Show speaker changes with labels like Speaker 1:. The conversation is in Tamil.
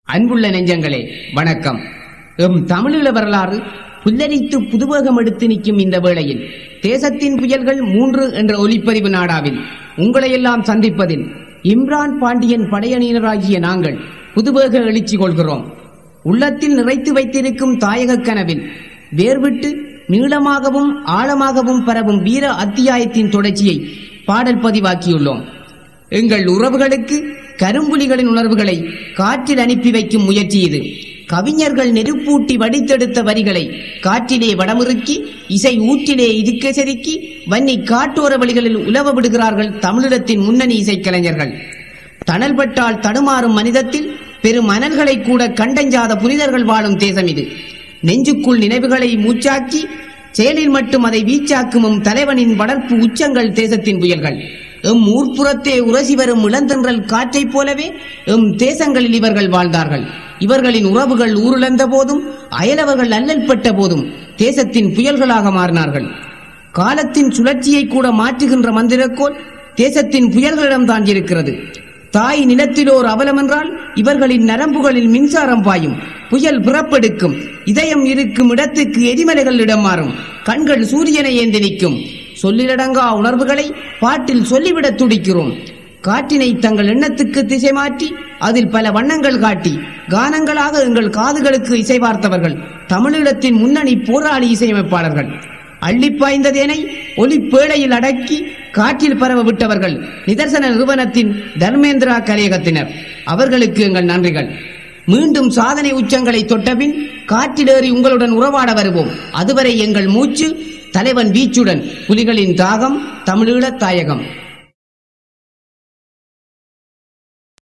Speaker 1: அன்புள்ள நெஞ்சங்களே வணக்கம் எம் தமிழீழ வரலாறு புல்லரித்து புதுவேகம் எடுத்து நிற்கும் இந்த வேளையில் தேசத்தின் புயல்கள் மூன்று என்ற ஒலிப்பதிவு நாடாவில் உங்களையெல்லாம் சந்திப்பதில் இம்ரான் பாண்டியன் படையணியினராகிய நாங்கள் புதுவேக எழுச்சி கொள்கிறோம் உள்ளத்தில் நிறைத்து வைத்திருக்கும் தாயக கனவில் வேர்விட்டு நீளமாகவும் ஆழமாகவும் பரவும் வீர அத்தியாயத்தின் தொடர்ச்சியை பாடல் பதிவாக்கியுள்ளோம் எங்கள் உறவுகளுக்கு கரும்புலிகளின் உணர்வுகளை காற்றில் அனுப்பி வைக்கும் முயற்சி இது கவிஞர்கள் நெருப்பூட்டி வடித்தெடுத்த வரிகளை காற்றிலே வடமுறுக்கி இசை ஊற்றிலே இதுக்க செதுக்கி வன்னி காட்டோர வழிகளில் உலவ விடுகிறார்கள் தமிழிடத்தின் முன்னணி இசைக்கலைஞர்கள் தணல்பட்டால் தடுமாறும் மனிதத்தில் பெரும் அனல்களை கூட கண்டஞ்சாத புனிதர்கள் வாழும் தேசம் இது நெஞ்சுக்குள் நினைவுகளை மூச்சாக்கி செயலில் மட்டும் அதை வீச்சாக்கும் எம் தலைவனின் வளர்ப்பு உச்சங்கள் தேசத்தின் புயல்கள் எம் ஊர்ப்புறத்தே உரசி வரும் இளந்தென்றல் காற்றைப் போலவே எம் தேசங்களில் இவர்கள் வாழ்ந்தார்கள் இவர்களின் உறவுகள் ஊருழந்த போதும் அயலவர்கள் அல்லல்பட்ட போதும் தேசத்தின் புயல்களாக மாறினார்கள் காலத்தின் சுழற்சியை கூட மாற்றுகின்ற மந்திரக்கோள் தேசத்தின் புயல்களிடம் தான் இருக்கிறது தாய் நிலத்திலோர் அவலமென்றால் இவர்களின் நரம்புகளில் மின்சாரம் பாயும் புயல் பிறப்பெடுக்கும் இதயம் இருக்கும் இடத்துக்கு எரிமலைகள் இடம் மாறும் கண்கள் சூரியனை ஏந்தி நிற்கும் சொல்லிலடங்கா உணர்வுகளை பாட்டில் சொல்லிவிடத் துடிக்கிறோம் காற்றினை தங்கள் எண்ணத்துக்கு திசை மாற்றி அதில் பல வண்ணங்கள் காட்டி கானங்களாக எங்கள் காதுகளுக்கு இசை பார்த்தவர்கள் தமிழீழத்தின் முன்னணி போராளி இசையமைப்பாளர்கள் அள்ளிப்பாய்ந்ததேனை ஒலி பேழையில் அடக்கி காற்றில் பரவ விட்டவர்கள் நிதர்சன நிறுவனத்தின் தர்மேந்திரா கலையகத்தினர் அவர்களுக்கு எங்கள் நன்றிகள் மீண்டும் சாதனை உச்சங்களை தொட்டபின் காற்றிலேறி உங்களுடன் உறவாட வருவோம் அதுவரை எங்கள் மூச்சு தலைவன் வீச்சுடன் புலிகளின் தாகம் தமிழீழத் தாயகம்